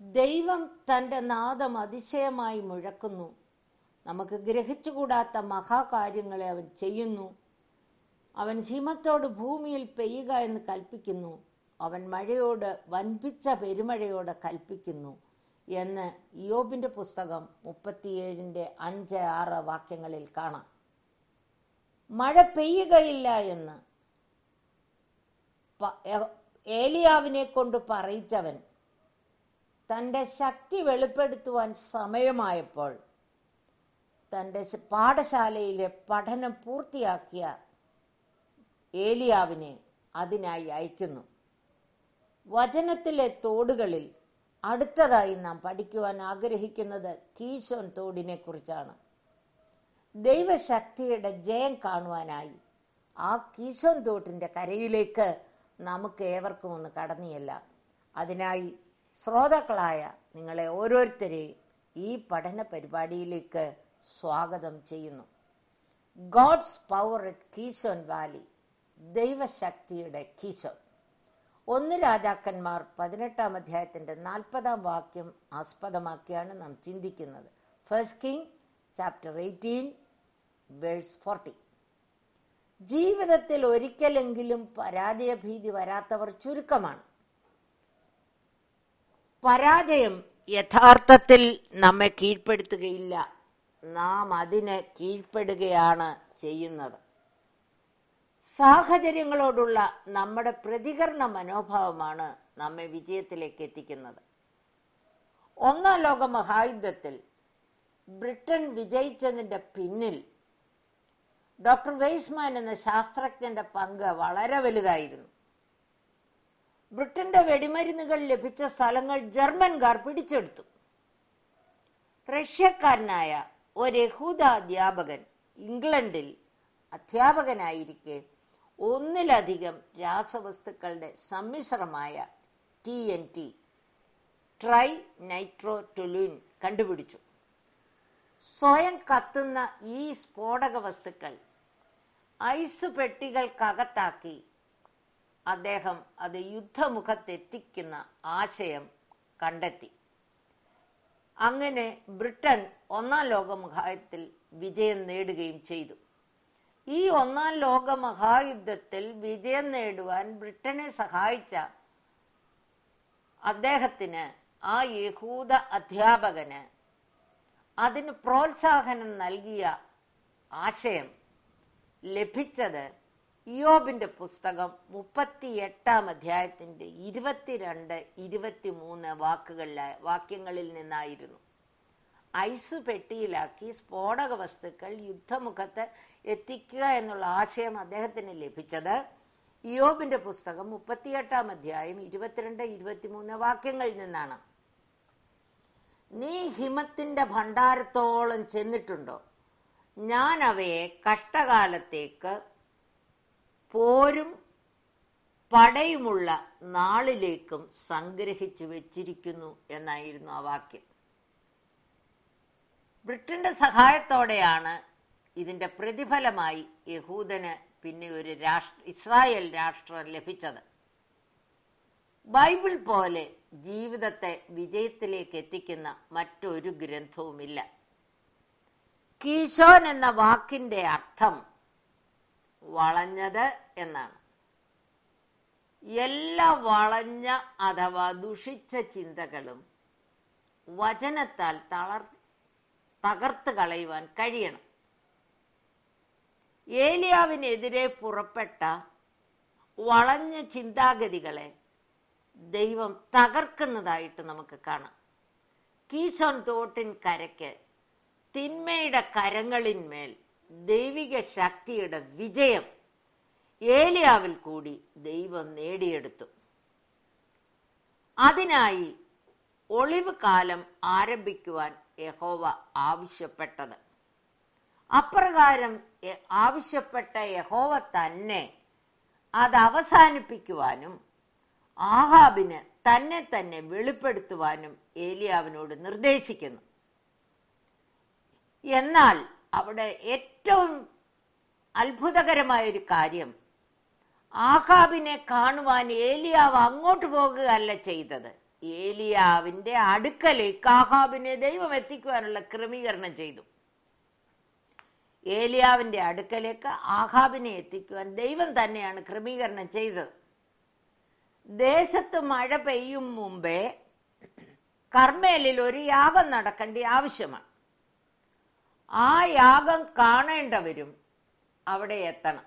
ദൈവം തൻ്റെ നാദം അതിശയമായി മുഴക്കുന്നു നമുക്ക് ഗ്രഹിച്ചുകൂടാത്ത മഹാകാര്യങ്ങളെ അവൻ ചെയ്യുന്നു അവൻ ഹിമത്തോട് ഭൂമിയിൽ പെയ്യുക എന്ന് കൽപ്പിക്കുന്നു അവൻ മഴയോട് വൻപിച്ച പെരുമഴയോട് കൽപ്പിക്കുന്നു എന്ന് യോബിൻ്റെ പുസ്തകം മുപ്പത്തിയേഴിൻ്റെ അഞ്ച് ആറ് വാക്യങ്ങളിൽ കാണാം മഴ പെയ്യുകയില്ല എന്ന് പ- എ- ഏലിയാവിനെ കൊണ്ട് പറയിച്ചവൻ തൻ്റെ ശക്തി വെളിപ്പെടുത്തുവാൻ സമയമായപ്പോൾ തൻ്റെ ശ- പാഠശാലയിലെ പഠനം പൂർത്തിയാക്കിയ ഏലിയാവിനെ അതിനായി അയക്കുന്നു വചനത്തിലെ തോടുകളിൽ അടുത്തതായി നാം പഠിക്കുവാൻ ആഗ്രഹിക്കുന്നത് കീശോൻ തോടിനെ കുറിച്ചാണ് ദൈവശക്തിയുടെ ജയം കാണുവാനായി ആ കീശോൻ തോട്ടിൻ്റെ കരയിലേക്ക് നമുക്ക് ഏവർക്കും ഒന്ന് കടന്നിയല്ല അതിനായി ശ്രോതാക്കളായ നിങ്ങളെ ഓരോരുത്തരെയും ഈ പഠന പരിപാടിയിലേക്ക് സ്വാഗതം ചെയ്യുന്നു God's power at Kishon valley ദൈവശക്തിയുടെ കീശോൻ ഒന്ന് രാജാക്കന്മാർ പതിനെട്ടാം അധ്യായത്തിൻ്റെ നാൽപ്പതാം വാക്യം ആസ്പദമാക്കിയാണ് നാം ചിന്തിക്കുന്നത് first king chapter eighteen verse forty ജീവിതത്തിൽ ഒരിക്കലെങ്കിലും പരാജയഭീതി വരാത്തവർ ചുരുക്കമാണ് പരാജയം യഥാർത്ഥത്തിൽ നമ്മെ കീഴ്പ്പെടുത്തുകയില്ല നാം അതിന് കീഴ്പ്പെടുകയാണ് ചെയ്യുന്നത് സാഹചര്യങ്ങളോടുള്ള നമ്മുടെ പ്രതികരണ മനോഭാവമാണ് നമ്മെ വിജയത്തിലേക്ക് എത്തിക്കുന്നത് ഒന്നാം ലോക മഹായുദ്ധത്തിൽ ബ്രിട്ടൻ വിജയിച്ചതിൻ്റെ പിന്നിൽ ഡോക്ടർ വെയ്സ്മാൻ എന്ന ശാസ്ത്രജ്ഞന്റെ പങ്ക് വളരെ വലുതായിരുന്നു ബ്രിട്ടന്റെ വെടിമരുന്നുകൾ ലഭിച്ച സ്ഥലങ്ങൾ ജർമ്മൻകാർ പിടിച്ചെടുത്തു റഷ്യക്കാരനായ ഒരു യഹൂദ അധ്യാപകൻ ഇംഗ്ലണ്ടിൽ അധ്യാപകനായിരിക്കെ ഒന്നിലധികം രാസവസ്തുക്കളുടെ സമ്മിശ്രമായ T N T tri nitro toluene കണ്ടുപിടിച്ചു സ്വയം കത്തുന്ന ഈ സ്ഫോടക വസ്തുക്കൾ ഐസ് പെട്ടികൾക്കകത്താക്കി അദ്ദേഹം അത് യുദ്ധമുഖത്തെത്തിക്കുന്ന ആശയം കണ്ടെത്തി അങ്ങനെ ബ്രിട്ടൻ ഒന്നാം ലോക മഹായുദ്ധത്തിൽ വിജയം നേടുകയും ചെയ്തു ഈ ഒന്നാം ലോക മഹായുദ്ധത്തിൽ വിജയം നേടുവാൻ ബ്രിട്ടനെ സഹായിച്ച അദ്ദേഹത്തിന് ആ യഹൂദ അധ്യാപകന് അതിന് പ്രോത്സാഹനം നൽകിയ ആശയം ലഭിച്ചത് ഇയോബിന്റെ പുസ്തകം മുപ്പത്തി എട്ടാം അധ്യായത്തിന്റെ ഇരുപത്തിരണ്ട് ഇരുപത്തിമൂന്ന് വാക്കുകളിലെ വാക്യങ്ങളിൽ നിന്നായിരുന്നു ഐസ് പെട്ടിയിലാക്കി സ്ഫോടക വസ്തുക്കൾ യുദ്ധമുഖത്ത് എത്തിക്കുക എന്നുള്ള ആശയം അദ്ദേഹത്തിന് ലഭിച്ചത് ഇയോബിന്റെ പുസ്തകം മുപ്പത്തിയെട്ടാം അധ്യായം ഇരുപത്തിരണ്ട് ഇരുപത്തിമൂന്ന് വാക്യങ്ങളിൽ നിന്നാണ് നീ ഹിമത്തിന്റെ ഭണ്ഡാരത്തോളം ചെന്നിട്ടുണ്ടോ ഞാൻ അവയെ കഷ്ടകാലത്തേക്ക് പോരും പടയുമുള്ള നാളിലേക്കും സംഗ്രഹിച്ചു വെച്ചിരിക്കുന്നു എന്നായിരുന്നു ആ വാക്യം ബ്രിട്ടന്റെ സഹായത്തോടെയാണ് ഇതിന്റെ പ്രതിഫലമായി യഹൂദന് പിന്നെ ഒരു രാഷ്ട്ര ഇസ്രായേൽ രാഷ്ട്രം ലഭിച്ചത് ബൈബിൾ പോലെ ജീവിതത്തെ വിജയത്തിലേക്ക് എത്തിക്കുന്ന മറ്റൊരു ഗ്രന്ഥവുമില്ല കീശോൻ എന്ന വാക്കിന്റെ അർത്ഥം വളഞ്ഞത് എന്നാണ് എല്ലാ വളഞ്ഞ അഥവാ ദുഷിച്ച ചിന്തകളും വചനത്താൽ തളർ തകർത്ത് കളയുവാൻ കഴിയണം ഏലിയാവിനെതിരെ പുറപ്പെട്ട വളഞ്ഞ ചിന്താഗതികളെ ദൈവം തകർക്കുന്നതായിട്ട് നമുക്ക് കാണാം കീശോൻ തോട്ടിൻ കരയ്ക്ക് തിന്മയുടെ കരങ്ങളിന്മേൽ ദൈവിക ശക്തിയുടെ വിജയം ഏലിയാവിൽ കൂടി ദൈവം നേടിയെടുത്തു അതിനായി ഒളിവ് കാലം ആരംഭിക്കുവാൻ യഹോവ ആവശ്യപ്പെട്ടത് അപ്രകാരം യ- ആവശ്യപ്പെട്ട യഹോവ തന്നെ അത് അവസാനിപ്പിക്കുവാനും ആഹാബിന് തന്നെ തന്നെ വെളിപ്പെടുത്തുവാനും ഏലിയാവിനോട് നിർദ്ദേശിക്കുന്നു എന്നാൽ അവിടെ ഏറ്റവും അത്ഭുതകരമായ ഒരു കാര്യം ആഹാബിനെ കാണുവാൻ ഏലിയാവ് അങ്ങോട്ട് പോകുകയല്ല ചെയ്തത് ഏലിയാവിന്റെ അടുക്കലേക്ക് ആഹാബിനെ ദൈവം എത്തിക്കുവാനുള്ള ക്രമീകരണം ചെയ്തു ഏലിയാവിന്റെ അടുക്കലേക്ക് ആഹാബിനെ എത്തിക്കുവാൻ ദൈവം തന്നെയാണ് ക്രമീകരണം ചെയ്തത് ദേശത്ത് മഴ പെയ്യും മുമ്പേ കർമ്മേലിൽ ഒരു യാഗം നടക്കേണ്ട ആവശ്യമാണ് ആ യാഗം കാണേണ്ടവരും അവിടെ എത്തണം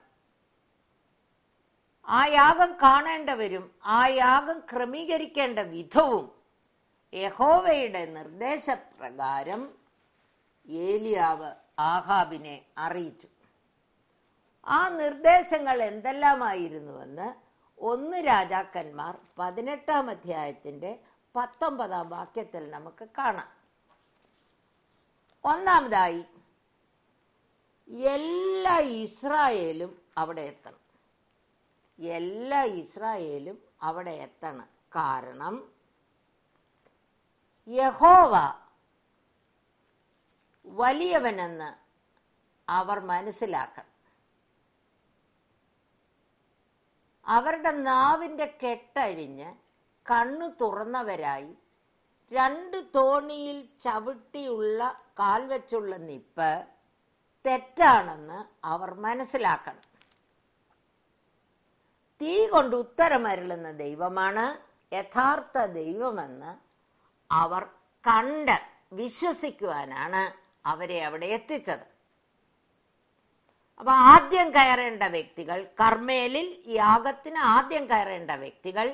ആ യാഗം കാണേണ്ടവരും ആ യാഗം ക്രമീകരിക്കേണ്ട വിധവും യഹോവയുടെ നിർദ്ദേശപ്രകാരം ഏലിയാവ് ആഹാബിനെ അറിയിച്ചു ആ നിർദ്ദേശങ്ങൾ എന്തെല്ലാമായിരുന്നുവെന്ന് ഒന്ന് രാജാക്കന്മാർ പതിനെട്ടാം അധ്യായത്തിന്റെ പത്തൊമ്പതാം വാക്യത്തിൽ നമുക്ക് കാണാം ഒന്നാമതായി എല്ലാ ഇസ്രായേലും അവിടെ എത്തണം എല്ലാ ഇസ്രായേലും അവിടെ എത്തണം കാരണം യഹോവ വലിയവനെന്ന് അവർ മനസ്സിലാക്കണം അവരുടെ നാവിൻ്റെ കെട്ടഴിഞ്ഞ് കണ്ണു തുറന്നവരായി രണ്ട് തോണിയിൽ ചവിട്ടിയുള്ള കാൽ വെച്ചുള്ള നിപ്പ് തെറ്റാണെന്ന് അവർ മനസ്സിലാക്കണം തീ കൊണ്ട് ഉത്തരമരുളുന്ന ദൈവമാണ് യഥാർത്ഥ ദൈവമെന്ന് അവർ കണ്ട് വിശ്വസിക്കുവാനാണ് അവരെ അവിടെ എത്തിച്ചത് അപ്പൊ ആദ്യം കയറേണ്ട വ്യക്തികൾ കർമ്മേലിൽ യാഗത്തിന് ആദ്യം കയറേണ്ട വ്യക്തികൾ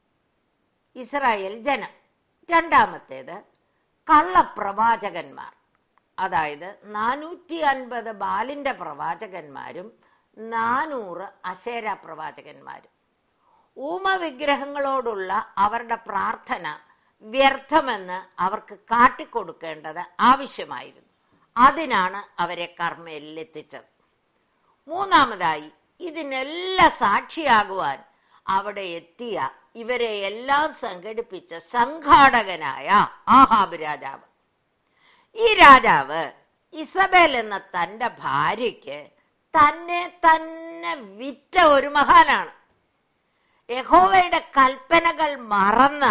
ഇസ്രായേൽ ജനം രണ്ടാമത്തേത് കള്ളപ്രവാചകന്മാർ അതായത് നാനൂറ്റി അൻപത് ബാലിന്റെ പ്രവാചകന്മാരും നാനൂറ് അശേര പ്രവാചകന്മാരും ഊമവിഗ്രഹങ്ങളോടുള്ള അവരുടെ പ്രാർത്ഥന വ്യർത്ഥമെന്ന് അവർക്ക് കാട്ടിക്കൊടുക്കേണ്ടത് ആവശ്യമായിരുന്നു അതിനാണ് അവരെ കർമ്മയിൽ എത്തിച്ചത് മൂന്നാമതായി ഇതിനെല്ലാം സാക്ഷിയാകുവാൻ അവിടെ എത്തിയ ഇവരെ എല്ലാം സംഘടിപ്പിച്ച സംഘാടകനായ ആഹാബ് രാജാവ് ഈ രാജാവ് ഇസബേൽ എന്ന തന്റെ ഭാര്യയ്ക്ക് തന്നെ തന്നെ വിറ്റ ഒരു മഹാനാണ് യഹോവയുടെ കൽപ്പനകൾ മറന്ന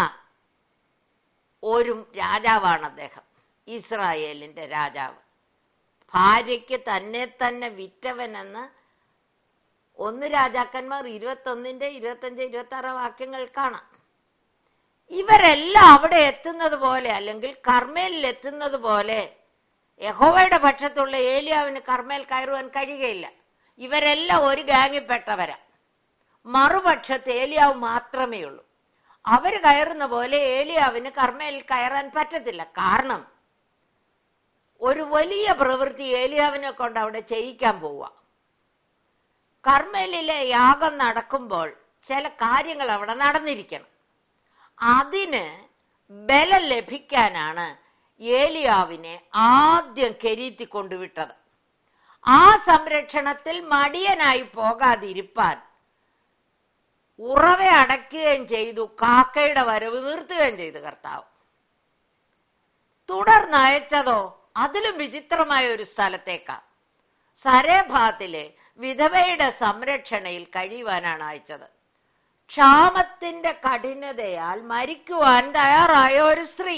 ഒരു രാജാവാണ് അദ്ദേഹം ഇസ്രായേലിന്റെ രാജാവ് ഭാര്യയ്ക്ക് തന്നെ തന്നെ വിറ്റവനെന്ന് ഒന്ന് രാജാക്കന്മാർ ഇരുപത്തൊന്നിന്റെ ഇരുപത്തഞ്ച് ഇരുപത്തി ആറ് വാക്യങ്ങൾ കാണാം ഇവരെല്ലാം അവിടെ എത്തുന്നത് പോലെ അല്ലെങ്കിൽ കർമ്മേലിൽ എത്തുന്നത് പോലെ യഹോവയുടെ പക്ഷത്തുള്ള ഏലിയാവിന് കർമ്മേൽ കയറുവാൻ കഴിയുകയില്ല ഇവരെല്ലാം ഒരു ഗാങ്ങിൽപ്പെട്ടവരാ മറുപക്ഷത്ത് ഏലിയാവ് മാത്രമേ ഉള്ളൂ അവർ കയറുന്ന പോലെ ഏലിയാവിന് കർമ്മേൽ കയറാൻ പറ്റത്തില്ല കാരണം ഒരു വലിയ പ്രവൃത്തി ഏലിയാവിനെ കൊണ്ട് അവിടെ ചെയ്യിക്കാൻ പോവുക കർമ്മേലിലെ യാഗം നടക്കുമ്പോൾ ചില കാര്യങ്ങൾ അവിടെ നടന്നിരിക്കണം അതിന് ബലം ലഭിക്കാനാണ് ഏലിയാവിനെ ആദ്യം കെരീത്തി കൊണ്ടുവിട്ടത് ആ സംരക്ഷണത്തിൽ മടിയനായി പോകാതിരിപ്പാൻ ഉറവെ അടയ്ക്കുകയും ചെയ്തു കാക്കയുടെ വരവ് നിർത്തുകയും ചെയ്തു കർത്താവ് തുടർന്ന് അയച്ചതോ അതിലും വിചിത്രമായ ഒരു സ്ഥലത്തേക്കാ സരേഭാത്തിലെ വിധവയുടെ സംരക്ഷണയിൽ കഴിയുവാനാണ് അയച്ചത് ക്ഷാമത്തിന്റെ കഠിനതയാൽ മരിക്കുവാൻ തയ്യാറായ ഒരു സ്ത്രീ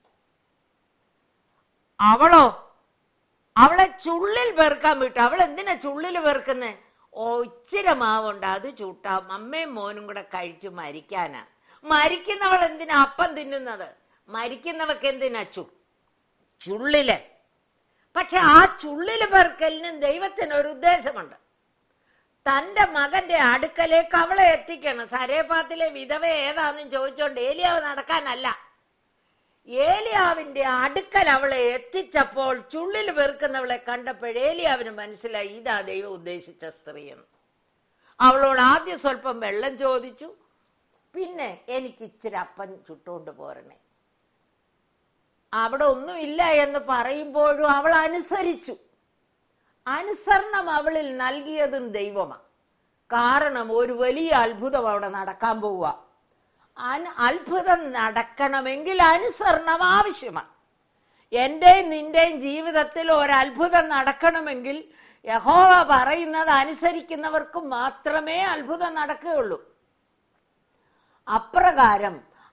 അവളോ അവളെ ചുള്ളിൽ വെറുക്കാൻ വിട്ടു അവൾ എന്തിനാ ചുള്ളിൽ വെറുക്കുന്നേ ഓ ഇച്ചിരി മാവുണ്ട് അത് ചൂട്ടാം അമ്മയും മോനും കൂടെ കഴിച്ചു മരിക്കാനാ മരിക്കുന്നവൾ എന്തിനാ അപ്പം തിന്നുന്നത് മരിക്കുന്നവക്ക് എന്തിനാ ചു ചുള്ളില് പക്ഷെ ആ ചുള്ളില് പെറുക്കലിനും ദൈവത്തിന് ഒരു ഉദ്ദേശമുണ്ട് തന്റെ മകന്റെ അടുക്കലേക്ക് അവളെ എത്തിക്കണം സരേപാത്തിലെ വിധവ ഏതാന്നും ചോദിച്ചോണ്ട് ഏലിയാവ് നടക്കാനല്ല ഏലിയാവിന്റെ അടുക്കൽ അവളെ എത്തിച്ചപ്പോൾ ചുള്ളിൽ വെറുക്കുന്നവളെ കണ്ടപ്പോൾ ഏലിയാവിന് മനസ്സിലായി ഇതാ ദൈവം ഉദ്ദേശിച്ച സ്ത്രീയെന്ന് അവളോട് ആദ്യം സ്വല്പം വെള്ളം ചോദിച്ചു പിന്നെ എനിക്ക് ഇച്ചിരി അപ്പൻ ചുട്ടുകൊണ്ട് പോരണേ അവിടെ ഒന്നുമില്ല എന്ന് പറയുമ്പോഴും അവൾ അനുസരിച്ചു അനുസരണം അവളിൽ നൽകിയതും ദൈവമാണ് കാരണം ഒരു വലിയ അത്ഭുതം അവിടെ നടക്കാൻ പോവുക അന് അത്ഭുതം നടക്കണമെങ്കിൽ അനുസരണം ആവശ്യമാണ് എന്റെയും നിന്റെയും ജീവിതത്തിൽ ഒരു അത്ഭുതം നടക്കണമെങ്കിൽ യഹോവ പറയുന്നത് അനുസരിക്കുന്നവർക്ക് മാത്രമേ അത്ഭുതം നടക്കുകയുള്ളൂ അപ്രകാരം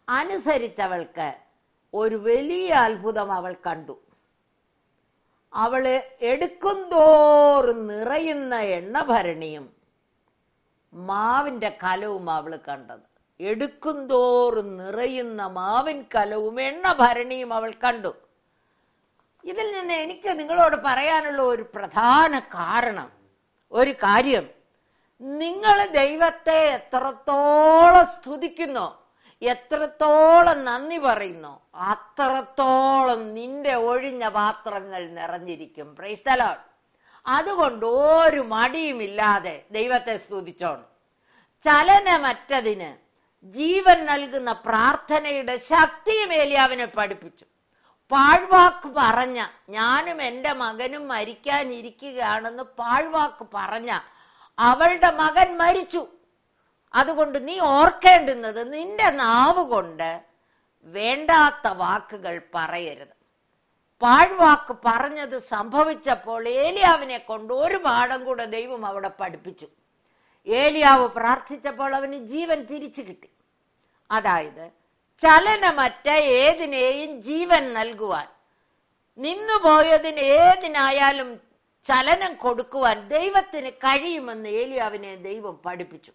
അനുസരിച്ചവൾക്ക് ഒരു വലിയ അത്ഭുതം അവൾ കണ്ടു അവള് എടുക്കുന്തോറും നിറയുന്ന എണ്ണഭരണിയും മാവിന്റെ കലവും അവള് കണ്ടത് എടുക്കുന്തോറും നിറയുന്ന മാവിൻ കലവും എണ്ണഭരണിയും അവൾ കണ്ടു ഇതിൽ നിന്ന് എനിക്ക് നിങ്ങളോട് പറയാനുള്ള ഒരു പ്രധാന കാരണം ഒരു കാര്യം നിങ്ങൾ ദൈവത്തെ എത്രത്തോളം സ്തുതിക്കുന്നോ എത്രത്തോളം നന്ദി പറയുന്നോ അത്രത്തോളം നിന്റെ ഒഴിഞ്ഞ പാത്രങ്ങൾ നിറഞ്ഞിരിക്കും പ്രൈസ്തലോൺ അതുകൊണ്ട് ഒരു മടിയുമില്ലാതെ ദൈവത്തെ സ്തുതിച്ചോണം ചലനമറ്റതിന് ജീവൻ നൽകുന്ന പ്രാർത്ഥനയുടെ ശക്തിയും ഏലിയാവിനെ പഠിപ്പിച്ചു പാഴ്വാക്ക് പറഞ്ഞ ഞാനും എൻ്റെ മകനും മരിക്കാനിരിക്കുകയാണെന്ന് പാഴ്വാക്ക് പറഞ്ഞ അവളുടെ മകൻ മരിച്ചു അതുകൊണ്ട് നീ ഓർക്കേണ്ടുന്നത് നിന്റെ നാവ് കൊണ്ട് വേണ്ടാത്ത വാക്കുകൾ പറയരുത് പാഴ്വാക്ക് പറഞ്ഞത് സംഭവിച്ചപ്പോൾ ഏലിയാവിനെ കൊണ്ട് ഒരു പാഠം കൂടെ ദൈവം അവിടെ പഠിപ്പിച്ചു ഏലിയാവ് പ്രാർത്ഥിച്ചപ്പോൾ അവന് ജീവൻ തിരിച്ചു കിട്ടി അതായത് ചലനമറ്റ ഏതിനെയും ജീവൻ നൽകുവാൻ നിന്നുപോയതിന് ഏതിനായാലും ചലനം കൊടുക്കുവാൻ ദൈവത്തിന് കഴിയുമെന്ന് ഏലിയാവിനെ ദൈവം പഠിപ്പിച്ചു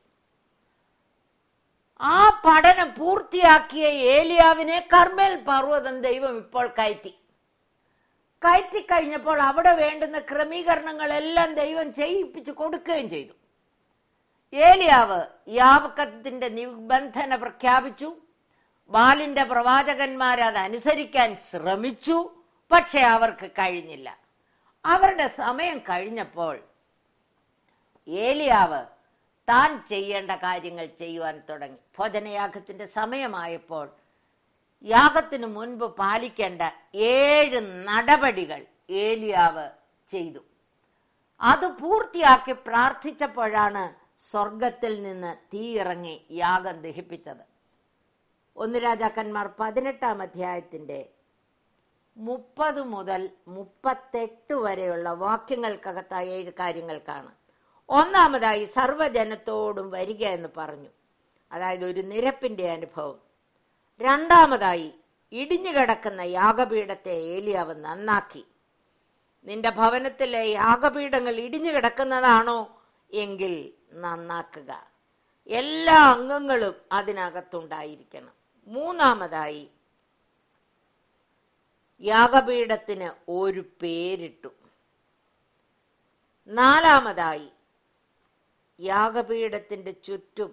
ആ പഠനം പൂർത്തിയാക്കിയ ഏലിയാവിനെ കർമ്മേൽ പർവ്വതം ദൈവം ഇപ്പോൾ കയറ്റി കയറ്റി കഴിഞ്ഞപ്പോൾ അവിടെ വേണ്ടുന്ന ക്രമീകരണങ്ങളെല്ലാം ദൈവം ചെയ്യിപ്പിച്ചു കൊടുക്കുകയും ചെയ്തു ഏലിയാവ് യാവക്കത്തിന്റെ നിബന്ധന പ്രഖ്യാപിച്ചു ബാലിന്റെ പ്രവാചകന്മാർ അത് അനുസരിക്കാൻ ശ്രമിച്ചു പക്ഷെ അവർക്ക് കഴിഞ്ഞില്ല അവരുടെ സമയം കഴിഞ്ഞപ്പോൾ ഏലിയാവ് താൻ ചെയ്യേണ്ട കാര്യങ്ങൾ ചെയ്യുവാൻ തുടങ്ങി ഭോജനയാഗത്തിന്റെ സമയമായപ്പോൾ യാഗത്തിനു മുൻപ് പാലിക്കേണ്ട ഏഴ് നടപടികൾ ഏലിയാവ് ചെയ്തു അത് പൂർത്തിയാക്കി പ്രാർത്ഥിച്ചപ്പോഴാണ് സ്വർഗത്തിൽ നിന്ന് തീ ഇറങ്ങി യാഗം ദഹിപ്പിച്ചത് ഒന്ന് രാജാക്കന്മാർ പതിനെട്ടാം അധ്യായത്തിന്റെ മുപ്പത് മുതൽ മുപ്പത്തെട്ട് വരെയുള്ള വാക്യങ്ങൾക്കകത്തായ ഏഴ് കാര്യങ്ങൾക്കാണ് ഒന്നാമതായി സർവ്വജനത്തോടും വരിക എന്ന് പറഞ്ഞു അതായത് ഒരു നിരപ്പിന്റെ അനുഭവം രണ്ടാമതായി ഇടിഞ്ഞു കിടക്കുന്ന യാഗപീഠത്തെ ഏലിയാവ് നന്നാക്കി നിന്റെ ഭവനത്തിലെ യാഗപീഠങ്ങൾ ഇടിഞ്ഞു കിടക്കുന്നതാണോ എങ്കിൽ നന്നാക്കുക എല്ലാ അംഗങ്ങളും അതിനകത്തുണ്ടായിരിക്കണം മൂന്നാമതായി യാഗപീഠത്തിന് ഒരു പേരിട്ടു നാലാമതായി യാഗപീഠത്തിന്റെ ചുറ്റും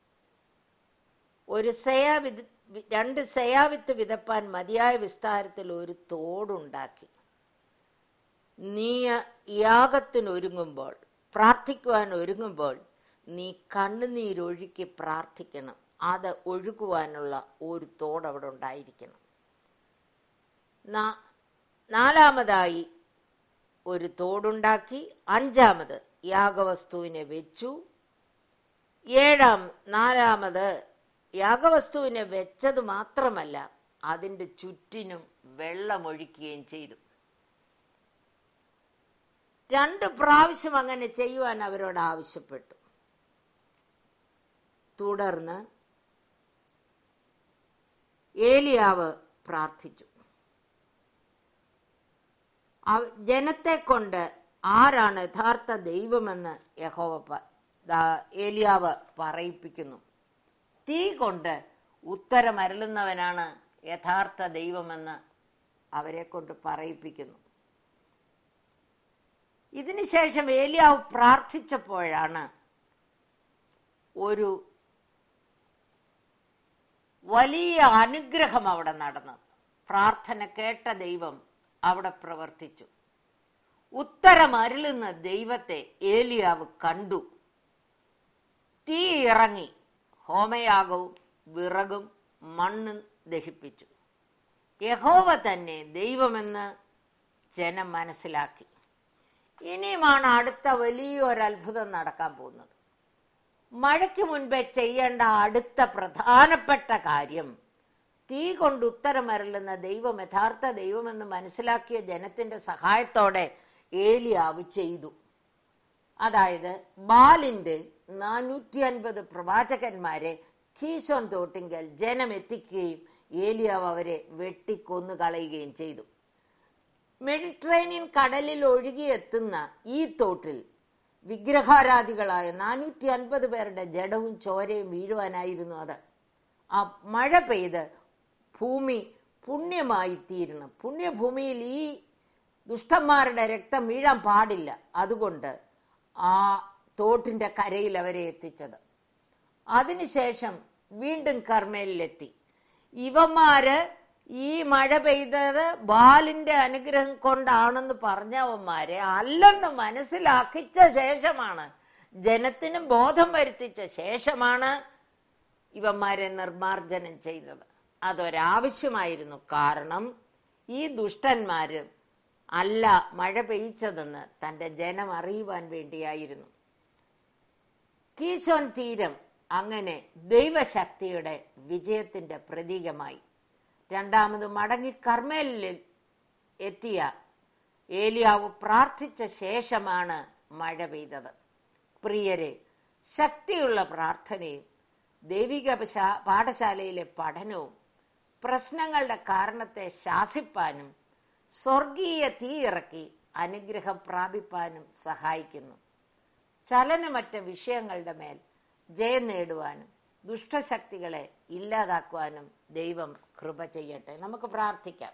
ഒരു സയാവിത് രണ്ട് സയാവിത്ത് വിതപ്പാൻ മതിയായ വിസ്താരത്തിൽ ഒരു തോടുണ്ടാക്കി നീ യാഗത്തിനൊരുങ്ങുമ്പോൾ പ്രാർത്ഥിക്കുവാൻ ഒരുങ്ങുമ്പോൾ നീ കണ്ണുനീരൊഴുക്കി പ്രാർത്ഥിക്കണം അത് ഒഴുകുവാനുള്ള ഒരു തോട് അവിടെ ഉണ്ടായിരിക്കണം നാ- നാലാമതായി ഒരു തോടുണ്ടാക്കി അഞ്ചാമത് യാഗവസ്തുവിനെ വെച്ചു ഏഴാം നാലാമത് യാഗവസ്തുവിനെ വെച്ചത് മാത്രമല്ല അതിന്റെ ചുറ്റിനും വെള്ളമൊഴിക്കുകയും ചെയ്തു രണ്ട് പ്രാവശ്യം അങ്ങനെ ചെയ്യുവാൻ അവരോട് ആവശ്യപ്പെട്ടു തുടർന്ന് ഏലിയാവ് പ്രാർത്ഥിച്ചു അവ- ജനത്തെ കൊണ്ട് ആരാണ് യഥാർത്ഥ ദൈവമെന്ന് യഹോവ പ- ദാ- ഏലിയാവ് പറയിപ്പിക്കുന്നു തീ കൊണ്ട് ഉത്തരമരുളുന്നവനാണ് യഥാർത്ഥ ദൈവമെന്ന് അവരെ കൊണ്ട് പറയിപ്പിക്കുന്നു ഇതിനുശേഷം ഏലിയാവ് പ്രാർത്ഥിച്ചപ്പോഴാണ് ഒരു വലിയ അനുഗ്രഹം അവിടെ നടന്നത് പ്രാർത്ഥന കേട്ട ദൈവം അവിടെ പ്രവർത്തിച്ചു ഉത്തരമരുളുന്ന ദൈവത്തെ ഏലിയാവ് കണ്ടു തീ ഇറങ്ങി ഹോമയാഗവും വിറകും മണ്ണും ദഹിപ്പിച്ചു യഹോവ തന്നെ ദൈവമെന്ന് ജനം മനസ്സിലാക്കി ഇനിയുമാണ് അടുത്ത വലിയൊരു അത്ഭുതം നടക്കാൻ പോകുന്നത് മഴയ്ക്ക് മുൻപേ ചെയ്യേണ്ട അടുത്ത പ്രധാനപ്പെട്ട കാര്യം തീ കൊണ്ട് ഉത്തരമരളുന്ന ദൈവം യഥാർത്ഥ ദൈവമെന്ന് മനസ്സിലാക്കിയ ജനത്തിന്റെ സഹായത്തോടെ ഏലിയാവ് ചെയ്തു അതായത് ബാലിന്റെ നാനൂറ്റി അൻപത് പ്രവാചകന്മാരെ കീശോൻ തോട്ടിങ്കൽ ജനം എത്തിക്കുകയും ഏലിയാവ് അവരെ വെട്ടിക്കൊന്നു കളയുകയും ചെയ്തു മെഡിറ്ററേനിയൻ കടലിൽ ഒഴുകിയെത്തുന്ന ഈ തോട്ടിൽ വിഗ്രഹാരാധികളായ നാനൂറ്റി അൻപത് പേരുടെ ജഡവും ചോരയും വീഴുവാനായിരുന്നു അത് ആ മഴ പെയ്ത് ഭൂമി പുണ്യമായി തീരണം പുണ്യഭൂമിയിൽ ഈ ദുഷ്ടന്മാരുടെ രക്തം വീഴാൻ പാടില്ല അതുകൊണ്ട് ആ തോട്ടിന്റെ കരയിൽ അവരെ എത്തിച്ചത് അതിനുശേഷം വീണ്ടും കർമ്മയിലെത്തി ഇവന്മാര് ഈ മഴ പെയ്തത് ബാലിന്റെ അനുഗ്രഹം കൊണ്ടാണെന്ന് പറഞ്ഞവന്മാരെ അല്ലെന്ന് മനസ്സിലാക്കിച്ച ശേഷമാണ് ജനത്തിന് ബോധം വരുത്തിച്ച ശേഷമാണ് ഇവന്മാരെ നിർമാർജനം ചെയ്തത് അതൊരാവശ്യമായിരുന്നു കാരണം ഈ ദുഷ്ടന്മാര് അല്ല മഴ പെയ്ച്ചതെന്ന് തന്റെ ജനം അറിയുവാൻ വേണ്ടിയായിരുന്നു കീശോൻ തീരം അങ്ങനെ ദൈവശക്തിയുടെ വിജയത്തിന്റെ പ്രതീകമായി രണ്ടാമത് മടങ്ങി കർമ്മേലിൽ എത്തിയ ഏലിയാവ് പ്രാർത്ഥിച്ച ശേഷമാണ് മഴ പെയ്തത് പ്രിയരെ ശക്തിയുള്ള പ്രാർത്ഥനയും ദൈവിക പശാ- പാഠശാലയിലെ പഠനവും പ്രശ്നങ്ങളുടെ കാരണത്തെ ശാസിപ്പാനും സ്വർഗീയ തീ ഇറക്കി അനുഗ്രഹം പ്രാപിപ്പാനും സഹായിക്കുന്നു ചലനമറ്റ വിഷയങ്ങളുടെ മേൽ ജയം നേടുവാനും ദുഷ്ടശക്തികളെ ഇല്ലാതാക്കുവാനും ദൈവം കൃപ ചെയ്യട്ടെ നമുക്ക് പ്രാർത്ഥിക്കാം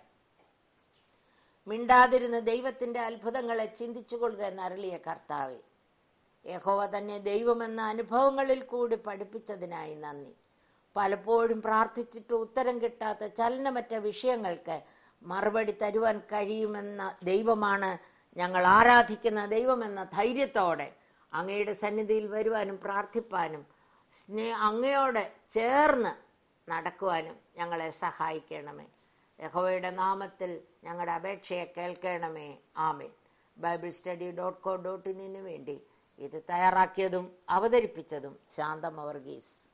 മിണ്ടാതിരുന്ന ദൈവത്തിന്റെ അത്ഭുതങ്ങളെ ചിന്തിച്ചുകൊള്ളുക എന്നരളിയ കർത്താവെ യഹോവ തന്നെ ദൈവമെന്ന അനുഭവങ്ങളിൽ കൂടി പഠിപ്പിച്ചതിനായി നന്ദി പലപ്പോഴും പ്രാർത്ഥിച്ചിട്ട് ഉത്തരം കിട്ടാത്ത ചലനമറ്റ വിഷയങ്ങൾക്ക് മറുപടി തരുവാൻ കഴിയുമെന്ന ദൈവമാണ് ഞങ്ങൾ ആരാധിക്കുന്ന ദൈവമെന്ന ധൈര്യത്തോടെ അങ്ങയുടെ സന്നിധിയിൽ വരുവാനും പ്രാർത്ഥിപ്പാനും സ്നേ അങ്ങയോടെ ചേർന്ന് നടക്കുവാനും ഞങ്ങളെ സഹായിക്കണമേ യഹോവയുടെ നാമത്തിൽ ഞങ്ങളുടെ അപേക്ഷയെ കേൾക്കണമേ ആമേൻ Bible study dot co dot ഇന്നിന് വേണ്ടി ഇത് തയ്യാറാക്കിയതും അവതരിപ്പിച്ചതും ശാന്തം വർഗീസ്